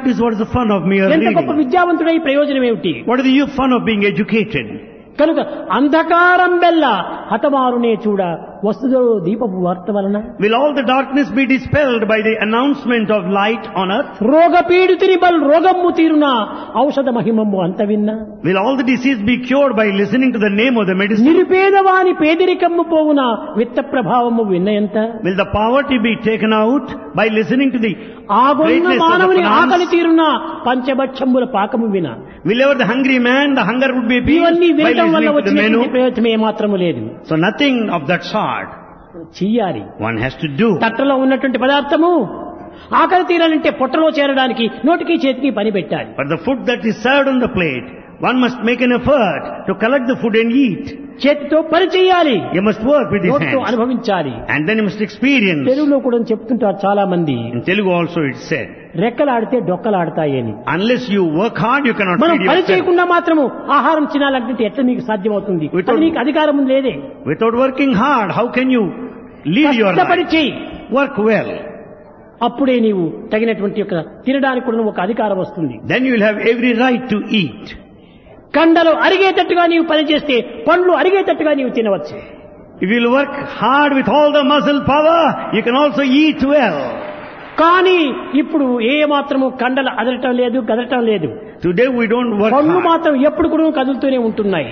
practice, what is the fun of mere ఎంత గొప్ప reading? విద్యావంతుడై ప్రయోజనం ఏమిటి What is the fun of being educated? కనుక అంధకారం బెల్ల హతమారునే చూడ వస్తుదో దీపపు వార్త వలన Will all the darkness be dispelled by the announcement of light on earth? రోగపీడితుని బల్ రోగమ్ము తీరున ఔషధ మహిమము అంత విన్నా Will all the disease be cured by listening to the name of the medicine? నిరుపేదవాని పేదరికమ్ము పోవున విత్త ప్రభావము విన్నయంత Will the poverty be taken out by listening to the ఆగొన్న greatness of the మానవుని ఆకలి finance? తీరున పంచభక్షముల పాకము విన Will ever the hungry man, the hunger would be ఇవన్నీ appeased by వినటం వల్ల listening to the వచ్చినటువంటి menu? ప్రయోజనం ఏమాత్రము లేదు So nothing of that sort చెయ్యాలి one has to do. తట్టలో ఉన్నటువంటి పదార్థము ఆకలి తీరాలంటే పొట్టలో చేరడానికి నోటికి చేతికి పని పెట్టాలి But the food that is served on the plate, one must make an effort to collect the food and eat. చేతితో పని చేయాలి You must work with his నోటితో hands. అనుభవించాలి And then you must experience. తెలుగులో కూడా చెప్తుంటారు చాలా మంది In Telugu also it said, రెక్కలాడితే డొక్కలాడతాయి అని unless you work hard, you cannot మనం feed పని yourself. చేయకుండా మాత్రము ఆహారం తినాలంటే ఎట్లా నీకు సాధ్యమవుతుంది Without- అది నీకు అధికారం లేదే Without working hard, how can you lead your కష్టపడి life? చేయి Work well. అప్పుడే నీవు తగినటువంటి యొక్క తినడానికి కూడా ఒక అధికారం వస్తుంది Then you will have every right to eat. కండలు అరిగేటట్టుగా నీవు పని చేస్తే పండ్లు అరిగేటట్టుగా నీవు తినవచ్చు If you will work hard with all the muscle power, you can also eat well. కానీ ఇప్పుడు ఏ మాత్రము కండలు అదరటం లేదు కదలటం లేదు Today we don't work పళ్ళు hard. మాత్రం ఎప్పుడు కూడా కదులుతూనే ఉంటున్నాయి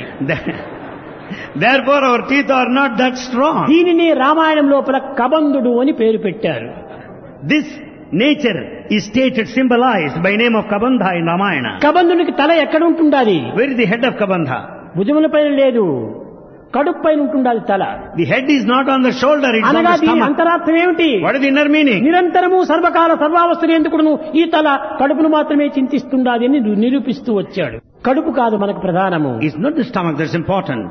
Therefore our teeth are not that strong. దీనిని రామాయణం లోపల కబంధుడు అని పేరు పెట్టారు This nature is stated, symbolized by name of Kabandha in Ramayana. కబంధునికి తల ఎక్కడ ఉంటుండాలి Where is the head of Kabandha? భుజముల పైన లేదు కడుపు పైన ఉంటుండాలి తల The head is not on the shoulder, it's on అనగా the దీని stomach. అంతరార్థం ఏమిటి What is the inner meaning? నిరంతరము సర్వకాల సర్వావస్థలు ఎందుకును ఈ తల కడుపును మాత్రమే చింతిస్తుండాలి అని నిరూపిస్తూ వచ్చాడు కడుపు కాదు మనకు ప్రధానము It's not the stomach that's important.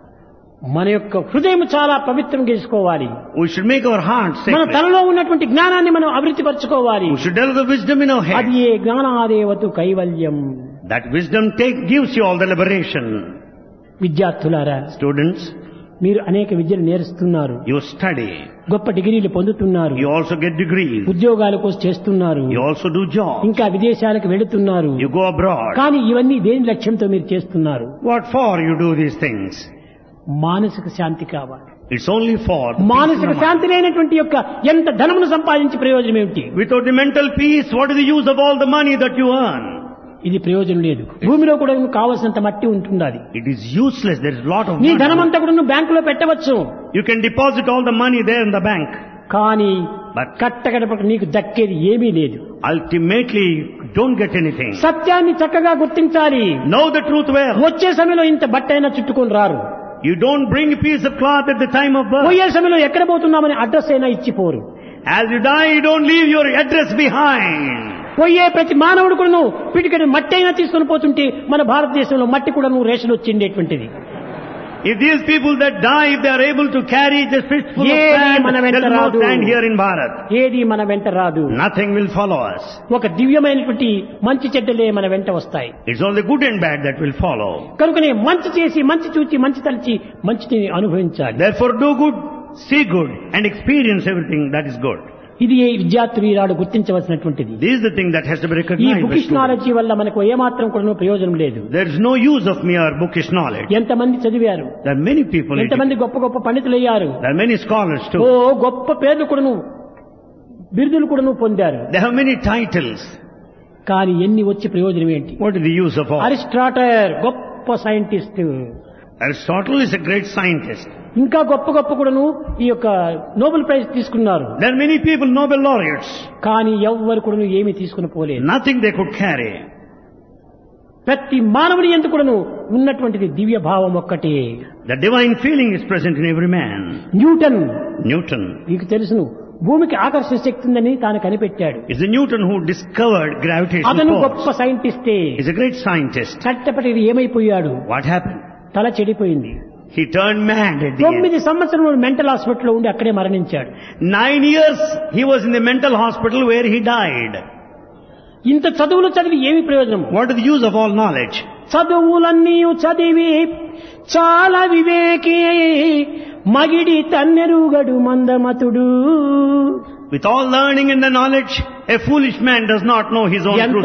మన యొక్క హృదయం చాలా పవిత్రం చేసుకోవాలి We should make our heart మన sacred. తలలో ఉన్నటువంటి జ్ఞానాన్ని మనం అభివృద్ధి పరచుకోవాలి We should develop the wisdom in our అది head. ఏ జ్ఞానాదేవతు కైవల్యం That wisdom take, gives you all the liberation. విద్యార్థులారా Students, మీరు అనేక విద్యలు నేర్చుతున్నారు you study. గొప్ప డిగ్రీలు పొందుతున్నారు You also get degrees. ఉద్యోగాల కోసం చేస్తున్నారు You also do jobs. ఇంకా విదేశాలకు వెళుతున్నారు You go abroad. కానీ ఇవన్నీ దేని లక్ష్యంతో మీరు చేస్తున్నారు What for you do these things? మానసిక శాంతి కావాలి It's only for the peace in మానసిక the mind. శాంతి లేనటువంటి యొక్క ఎంత ధనమును సంపాదించి ప్రయోజనం ఏమిటి Without the mental peace, what is the use of all the money that you earn? ఇది ప్రయోజనం లేదు భూమిలో కూడా కావలసినంత మట్టి ఉంటుండాలి It is useless. There is a lot of నీ money. ధనమంతా కూడా నువ్వు బ్యాంకులో పెట్టవచ్చు You can deposit all the money there in the bank. కానీ But కట్టగడపక నీకు దక్కేది ఏమీ లేదు ultimately, you don't get anything. సత్యాన్ని చక్కగా గుర్తించాలి Know the truth well. వచ్చే సమయంలో ఇంత బట్ట అయినా చుట్టుకొని రారు You don't bring a piece of cloth at the time of birth. పోయే సమయంలో ఎక్కడ పోతున్నామని అడ్రస్ అయినా ఇచ్చిపోరు As you die, you don't leave your address behind. పోయే ప్రతి మానవుడు కూడా పిటికడి మట్టి అయినా తీసుకొని పోతుంటే మన భారతదేశంలో మట్టి కూడా నువ్వు రేషన్ వచ్చిండేటువంటిది If these people that die, if they are able to carry just fistful of ఏది sand, మన there వెంట is no రాదు. sand here in Bharat. ఏది మన వెంట రాదు Nothing will follow us. ఒక దివ్యమైనటువంటి మంచి చెడ్డలే మన వెంట వస్తాయి It's only good and bad that will follow. కనుకనే మంచి చేసి మంచి చూచి మంచి తలచి మంచిని అనుభవించాలి Therefore do good, see good, and experience everything that is good. ఇది ఏ విద్యార్థులు ఈనాడు గుర్తించవలసినటువంటిది This is the thing that has to be ఈ recognized. by bookish students. Knowledge వల్ల మనకు ఏమాత్రం కూడా ప్రయోజనం లేదు There is no use of mere bookish knowledge. ఎంతమంది చదివారు There are many people, ఎంతమంది గొప్ప గొప్ప పండితులు అయ్యారు there are many scholars oh too. గొప్ప పేర్లు కూడాను బిరుదులు కూడాను పొందారు They have many titles. కానీ ఎన్ని వచ్చి ప్రయోజనం ఏంటి What is the use of all? Aristotle గొప్ప scientist Aristotle is a great scientist. ఇంకా గొప్ప గొప్ప కూడాను ఈ యొక్క నోబెల్ ప్రైజ్ తీసుకున్నారు There are many people, Nobel laureates. కానీ ఎవ్వరు కూడాను ఏమీ తీసుకుని పోలేదు Nothing they could carry. ప్రతి మానవుని ఎందుకు కూడాను ఉన్నటువంటిది దివ్య భావం ఒక్కటే The divine feeling is present in every man. Newton Newton మీకు తెలుసును భూమికి ఆకర్షణ శక్తి ఉందని తాను కనిపెట్టాడు is the Newton who discovered అతను gravitational గొప్ప force. సైంటిస్టే He's a great scientist. కట్టపటి ఏమైపోయాడు What happened? తల చెడిపోయింది He turned mad at the end. తొమ్మిది సంవత్సరములు మెంటల్ హాస్పిటల్లో ఉండి అక్కడే మరణించాడు Nine years he was in the mental hospital where he died. ఇంత చదువులు చదివి ఏమి ప్రయోజనం What is the use of all knowledge? చదువులన్నీ చదివి చాలా వివేకి మగిడి తన్నెరుగడు మందమతుడు With all learning and the knowledge, a foolish man does not know his own ఎంత truth.